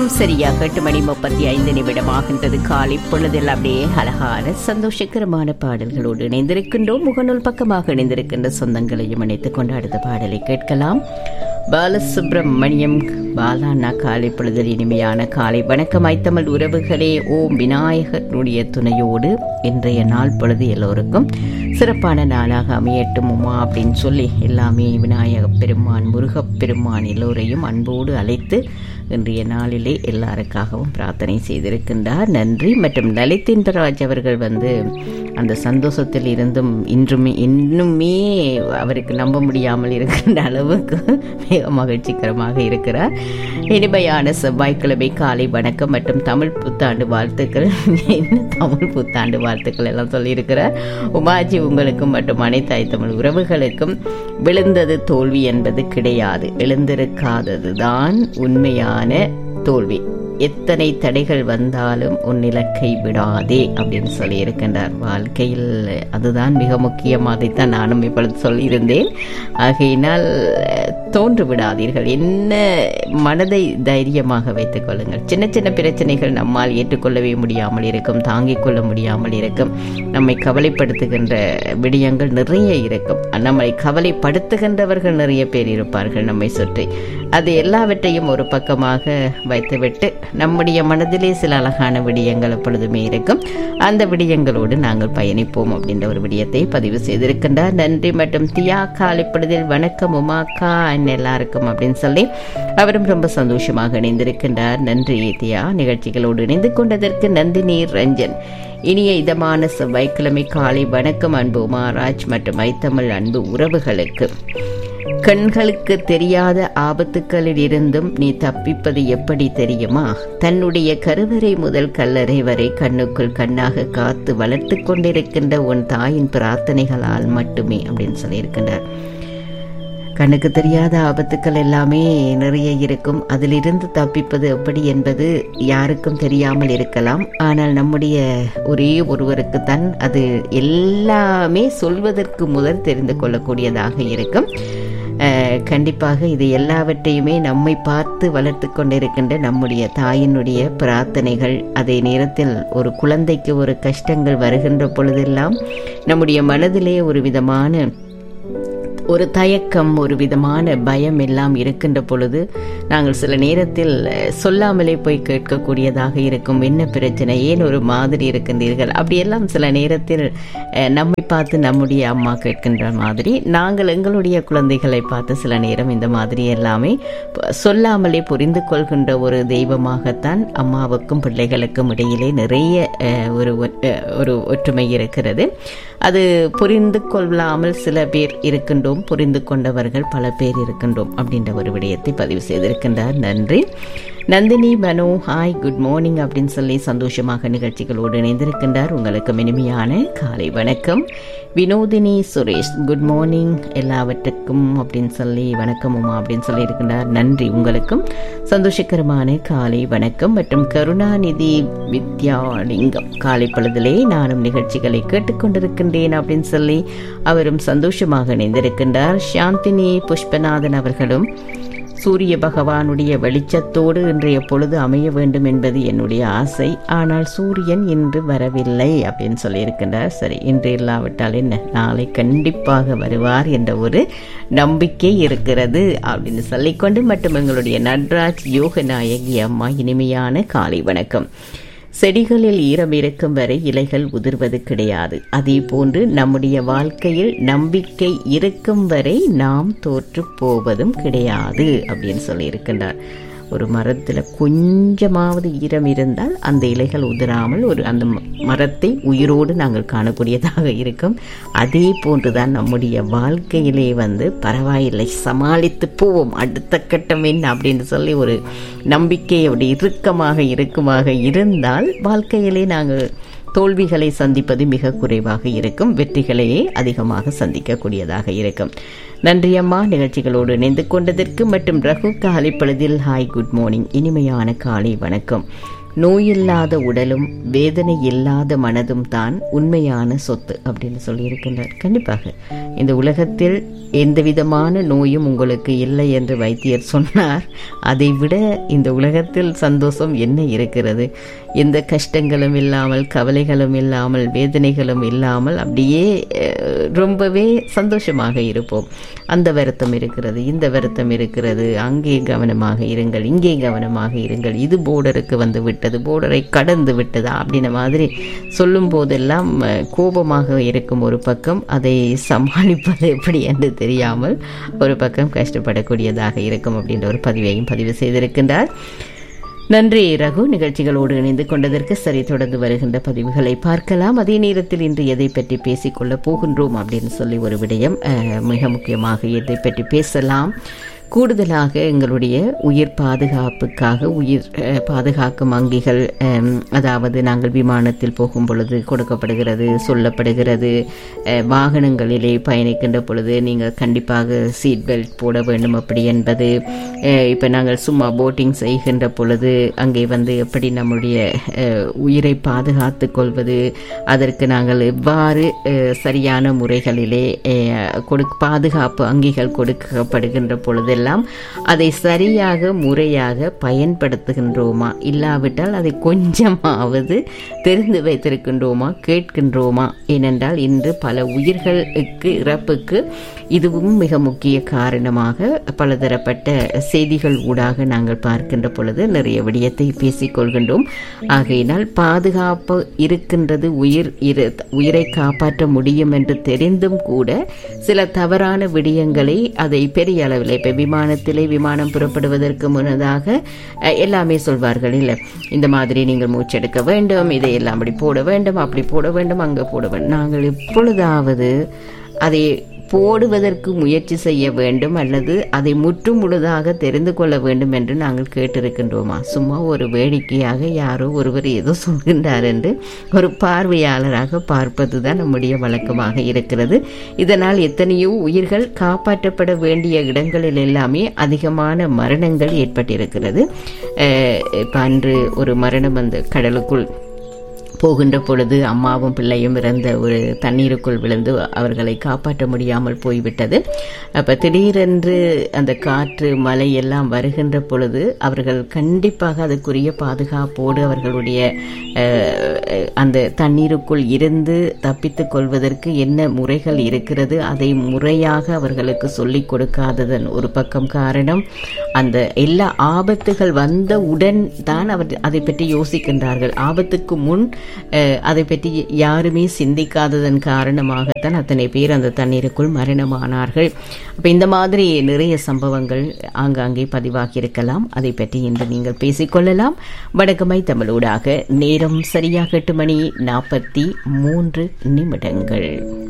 நேரம் சரியாக எட்டு மணி முப்பத்தி ஐந்து நிமிடமாகின்றது காலை பொழுதில் அப்படியே அழகான சந்தோஷகரமான பாடல்களோடு இணைந்திருக்கின்றோம் முகநூல் பக்கமாக இணைந்திருக்கின்ற சொந்தங்களையும் இணைத்துக் கொண்டு அடுத்த பாடலை கேட்கலாம் பாலசுப்ரமணியம் பாலாண்ணா காலை பொழுதில் இனிமையான காலை வணக்கம் ஐத்தமிழ் உறவுகளே ஓம் விநாயகனுடைய துணையோடு இன்றைய நாள் பொழுது எல்லோருக்கும் சிறப்பான நாளாக அமையட்டும் உமா அப்படின்னு சொல்லி எல்லாமே விநாயக பெருமான் முருகப் பெருமான் எல்லோரையும் அன்போடு அழைத்து இன்றைய நாளிலே எல்லாருக்காகவும் பிரார்த்தனை செய்திருக்கின்றார் நன்றி மற்றும் லலிதேந்திரராஜ் அவர்கள் வந்து அந்த சந்தோஷத்தில் இருந்தும் இன்றுமே இன்னுமே அவருக்கு நம்ப முடியாமல் இருக்கின்ற அளவுக்கு மிக மகிழ்ச்சிகரமாக இருக்கிறார் இனிமையான செவ்வாய்க்கிழமை காலை வணக்கம் மற்றும் தமிழ் புத்தாண்டு வாழ்த்துக்கள் என்ன தமிழ் புத்தாண்டு வாழ்த்துக்கள் எல்லாம் சொல்லியிருக்கிறார் உமாஜி உங்களுக்கும் மற்றும் அனைத்து தமிழ் உறவுகளுக்கும் விழுந்தது தோல்வி என்பது கிடையாது எழுந்திருக்காததுதான் உண்மையான தோல்வி எத்தனை தடைகள் வந்தாலும் உன் இலக்கை விடாதே அப்படின்னு சொல்லி இருக்கின்றார் வாழ்க்கையில் அதுதான் மிக முக்கியம் அதைத்தான் நானும் இப்பொழுது சொல்லியிருந்தேன் ஆகையினால் தோன்று விடாதீர்கள் என்ன மனதை தைரியமாக வைத்துக் கொள்ளுங்கள் சின்ன சின்ன பிரச்சனைகள் நம்மால் ஏற்றுக்கொள்ளவே முடியாமல் இருக்கும் தாங்கிக் கொள்ள முடியாமல் இருக்கும் நம்மை கவலைப்படுத்துகின்ற விடயங்கள் நிறைய இருக்கும் நம்மை கவலைப்படுத்துகின்றவர்கள் நிறைய பேர் இருப்பார்கள் நம்மை சுற்றி அது எல்லாவற்றையும் ஒரு பக்கமாக வைத்துவிட்டு நம்முடைய மனதிலே சில அழகான விடயங்கள் எப்பொழுதுமே இருக்கும் அந்த விடயங்களோடு நாங்கள் பயணிப்போம் அப்படின்ற ஒரு விடயத்தை பதிவு செய்திருக்கின்றார் நன்றி மற்றும் தியா காலைப்படுதில் வணக்கம் உமாக்கா எல்லாருக்கும் அப்படின்னு சொல்லி அவரும் ரொம்ப சந்தோஷமாக இணைந்திருக்கின்றார் நன்றி தியா நிகழ்ச்சிகளோடு இணைந்து கொண்டதற்கு நந்தினி ரஞ்சன் இனிய இதமான செவ்வாய்க்கிழமை காலை வணக்கம் அன்பு உமாராஜ் மற்றும் ஐத்தமிழ் அன்பு உறவுகளுக்கு கண்களுக்கு தெரியாத ஆபத்துக்களில் இருந்தும் நீ தப்பிப்பது எப்படி தெரியுமா தன்னுடைய கருவறை முதல் கல்லறை வரை கண்ணுக்குள் கண்ணாக காத்து வளர்த்து கொண்டிருக்கின்ற உன் தாயின் பிரார்த்தனைகளால் மட்டுமே அப்படின்னு சொல்லியிருக்கின்றார் கண்ணுக்கு தெரியாத ஆபத்துக்கள் எல்லாமே நிறைய இருக்கும் அதிலிருந்து தப்பிப்பது எப்படி என்பது யாருக்கும் தெரியாமல் இருக்கலாம் ஆனால் நம்முடைய ஒரே ஒருவருக்கு தான் அது எல்லாமே சொல்வதற்கு முதல் தெரிந்து கொள்ளக்கூடியதாக இருக்கும் கண்டிப்பாக இது எல்லாவற்றையுமே நம்மை பார்த்து வளர்த்து கொண்டிருக்கின்ற நம்முடைய தாயினுடைய பிரார்த்தனைகள் அதே நேரத்தில் ஒரு குழந்தைக்கு ஒரு கஷ்டங்கள் வருகின்ற பொழுதெல்லாம் நம்முடைய மனதிலே ஒரு விதமான ஒரு தயக்கம் ஒரு விதமான பயம் எல்லாம் இருக்கின்ற பொழுது நாங்கள் சில நேரத்தில் சொல்லாமலே போய் கேட்கக்கூடியதாக இருக்கும் என்ன பிரச்சனை ஏன் ஒரு மாதிரி இருக்கின்றீர்கள் அப்படியெல்லாம் சில நேரத்தில் நம்மை பார்த்து நம்முடைய அம்மா கேட்கின்ற மாதிரி நாங்கள் எங்களுடைய குழந்தைகளை பார்த்து சில நேரம் இந்த மாதிரி எல்லாமே சொல்லாமலே புரிந்து கொள்கின்ற ஒரு தெய்வமாகத்தான் அம்மாவுக்கும் பிள்ளைகளுக்கும் இடையிலே நிறைய ஒரு ஒரு ஒற்றுமை இருக்கிறது அது புரிந்து கொள்ளாமல் சில பேர் இருக்கின்றோம் புரிந்து கொண்டவர்கள் பல பேர் இருக்கின்றோம் அப்படின்ற ஒரு விடயத்தை பதிவு செய்திருக்கின்றார் நன்றி Nandini Mano hi good morning அப்படின்னு சொல்லி சந்தோஷமாக நிகழ்ச்சிகளோடு இணைந்திருக்கின்றார் உங்களுக்கு இனிமையான காலை வணக்கம் வினோதினி சுரேஷ் குட் மார்னிங் எல்லாவற்றுக்கும் அப்படின்னு சொல்லி வணக்கம் உமா அப்படின்னு சொல்லி இருக்கின்றார் நன்றி உங்களுக்கும் சந்தோஷகரமான காலை வணக்கம் மற்றும் கருணாநிதி வித்யாலிங்கம் காலை பொழுதிலே நானும் நிகழ்ச்சிகளை கேட்டுக்கொண்டிருக்கின்றேன் அப்படின்னு சொல்லி அவரும் சந்தோஷமாக இணைந்திருக்கின்றார் சாந்தினி புஷ்பநாதன் அவர்களும் சூரிய பகவானுடைய வெளிச்சத்தோடு இன்றைய பொழுது அமைய வேண்டும் என்பது என்னுடைய ஆசை ஆனால் சூரியன் இன்று வரவில்லை அப்படின்னு சொல்லியிருக்கின்றார் சரி இன்று இல்லாவிட்டால் என்ன நாளை கண்டிப்பாக வருவார் என்ற ஒரு நம்பிக்கை இருக்கிறது அப்படின்னு சொல்லிக்கொண்டு மற்றும் எங்களுடைய நட்ராஜ் யோகநாயகி அம்மா இனிமையான காலை வணக்கம் செடிகளில் ஈரம் இருக்கும் வரை இலைகள் உதிர்வது கிடையாது அதே போன்று நம்முடைய வாழ்க்கையில் நம்பிக்கை இருக்கும் வரை நாம் தோற்று போவதும் கிடையாது அப்படின்னு சொல்லியிருக்கின்றார் ஒரு மரத்தில் கொஞ்சமாவது ஈரம் இருந்தால் அந்த இலைகள் உதிராமல் ஒரு அந்த மரத்தை உயிரோடு நாங்கள் காணக்கூடியதாக இருக்கும் அதே போன்றுதான் நம்முடைய வாழ்க்கையிலே வந்து பரவாயில்லை சமாளித்து போவோம் அடுத்த கட்டம் என்ன அப்படின்னு சொல்லி ஒரு நம்பிக்கை அப்படி இறுக்கமாக இருக்குமாக இருந்தால் வாழ்க்கையிலே நாங்கள் தோல்விகளை சந்திப்பது மிக குறைவாக இருக்கும் வெற்றிகளையே அதிகமாக சந்திக்கக்கூடியதாக இருக்கும் நன்றி அம்மா நிகழ்ச்சிகளோடு இணைந்து கொண்டதற்கு மற்றும் ரகு காலை பொழுதில் ஹாய் குட் மார்னிங் இனிமையான காலை வணக்கம் நோயில்லாத உடலும் வேதனை இல்லாத மனதும் தான் உண்மையான சொத்து அப்படின்னு சொல்லியிருக்கின்றார் கண்டிப்பாக இந்த உலகத்தில் எந்த விதமான நோயும் உங்களுக்கு இல்லை என்று வைத்தியர் சொன்னார் அதை விட இந்த உலகத்தில் சந்தோஷம் என்ன இருக்கிறது எந்த கஷ்டங்களும் இல்லாமல் கவலைகளும் இல்லாமல் வேதனைகளும் இல்லாமல் அப்படியே அஹ், ரொம்பவே சந்தோஷமாக இருப்போம் அந்த வருத்தம் இருக்கிறது இந்த வருத்தம் இருக்கிறது அங்கே கவனமாக இருங்கள் இங்கே கவனமாக இருங்கள் இது போர்டருக்கு வந்து விட்டது போர்டரை கடந்து விட்டதா அப்படின்ன மாதிரி சொல்லும் போதெல்லாம் அஹ், கோபமாக இருக்கும் ஒரு பக்கம் அதை சமாளிப்பது எப்படி என்று தெரியாமல் ஒரு பக்கம் கஷ்டப்படக்கூடியதாக இருக்கும் அப்படின்ற ஒரு பதிவையும் பதிவு செய்திருக்கின்றார் நன்றி ரகு நிகழ்ச்சிகளோடு இணைந்து கொண்டதற்கு சரி தொடர்ந்து வருகின்ற பதிவுகளை பார்க்கலாம் அதே நேரத்தில் இன்று எதை பற்றி பேசிக்கொள்ள போகின்றோம் அப்படின்னு சொல்லி ஒரு விடயம் அஹ், மிக முக்கியமாக எதை பற்றி பேசலாம் கூடுதலாக எங்களுடைய உயிர் பாதுகாப்புக்காக உயிர் அஹ், பாதுகாக்கும் அங்கிகள் அம், அதாவது நாங்கள் விமானத்தில் போகும் பொழுது கொடுக்கப்படுகிறது சொல்லப்படுகிறது அஹ், வாகனங்களிலே பயணிக்கின்ற பொழுது நீங்கள் கண்டிப்பாக சீட் பெல்ட் போட வேண்டும் அப்படி என்பது இப்போ நாங்கள் சும்மா போட்டிங் செய்கின்ற பொழுது அங்கே வந்து எப்படி நம்முடைய அஹ், உயிரை பாதுகாத்து கொள்வது அதற்கு நாங்கள் எவ்வாறு அஹ், சரியான முறைகளிலே அஹ், கொடு பாதுகாப்பு அங்கிகள் கொடுக்கப்படுகின்ற பொழுதெல்லாம் அதை சரியாக முறையாக பயன்படுத்துகின்றோமா இல்லாவிட்டால் அதை கொஞ்சமாவது தெரிந்து வைத்திருக்கின்றோமா கேட்கின்றோமா ஏனென்றால் இன்று பல உயிர்களுக்கு இறப்புக்கு இதுவும் மிக முக்கிய காரணமாக பலதரப்பட்ட செய்திகள் ஊடாக நாங்கள் பார்க்கின்ற பொழுது நிறைய விடயத்தை பேசிக்கொள்கின்றோம் ஆகையினால் பாதுகாப்பு இருக்கின்றது உயிர் இரு உயிரை காப்பாற்ற முடியும் என்று தெரிந்தும் கூட சில தவறான விடயங்களை அதை பெரிய அளவில் இப்போ விமானத்திலே விமானம் புறப்படுவதற்கு முன்னதாக அஹ், எல்லாமே சொல்வார்கள் இல்லை இந்த மாதிரி நீங்கள் மூச்செடுக்க வேண்டும் இதை எல்லாம் அப்படி போட வேண்டும் அப்படி போட வேண்டும் அங்கே போட வேண்டும் நாங்கள் எப்பொழுதாவது அதை போடுவதற்கு முயற்சி செய்ய வேண்டும் அல்லது அதை முற்றும் முழுதாக தெரிந்து கொள்ள வேண்டும் என்று நாங்கள் கேட்டிருக்கின்றோமா சும்மா ஒரு வேடிக்கையாக யாரோ ஒருவர் ஏதோ சொல்கின்றார் என்று ஒரு பார்வையாளராக பார்ப்பது தான் நம்முடைய வழக்கமாக இருக்கிறது இதனால் எத்தனையோ உயிர்கள் காப்பாற்றப்பட வேண்டிய இடங்களில் எல்லாமே அதிகமான மரணங்கள் ஏற்பட்டிருக்கிறது அஹ், இப்ப அன்று ஒரு மரணம் அந்த கடலுக்குள் போகின்ற பொழுது அம்மாவும் பிள்ளையும் இறந்த ஒரு தண்ணீருக்குள் விழுந்து அவர்களை காப்பாற்ற முடியாமல் போய்விட்டது அப்போ திடீரென்று அந்த காற்று மழை எல்லாம் வருகின்ற பொழுது அவர்கள் கண்டிப்பாக அதுக்குரிய பாதுகாப்போடு அவர்களுடைய அஹ், அந்த தண்ணீருக்குள் இருந்து தப்பித்துக் கொள்வதற்கு என்ன முறைகள் இருக்கிறது அதை முறையாக அவர்களுக்கு சொல்லிக் கொடுக்காததன் ஒரு பக்கம் காரணம் அந்த எல்லா ஆபத்துகள் வந்தவுடன் தான் அவர் அதை பற்றி யோசிக்கின்றார்கள் ஆபத்துக்கு முன் அஹ், அதை பற்றி யாருமே சிந்திக்காததன் காரணமாகத்தான் அத்தனை பேர் அந்த தண்ணீருக்குள் மரணமானார்கள் அப்ப இந்த மாதிரி நிறைய சம்பவங்கள் ஆங்காங்கே பதிவாகி இருக்கலாம் அதை பற்றி இன்று நீங்கள் பேசிக்கொள்ளலாம் வடக்கமை தமிழூடாக நேரம் சரியாக எட்டு மணி நாற்பத்தி மூன்று நிமிடங்கள்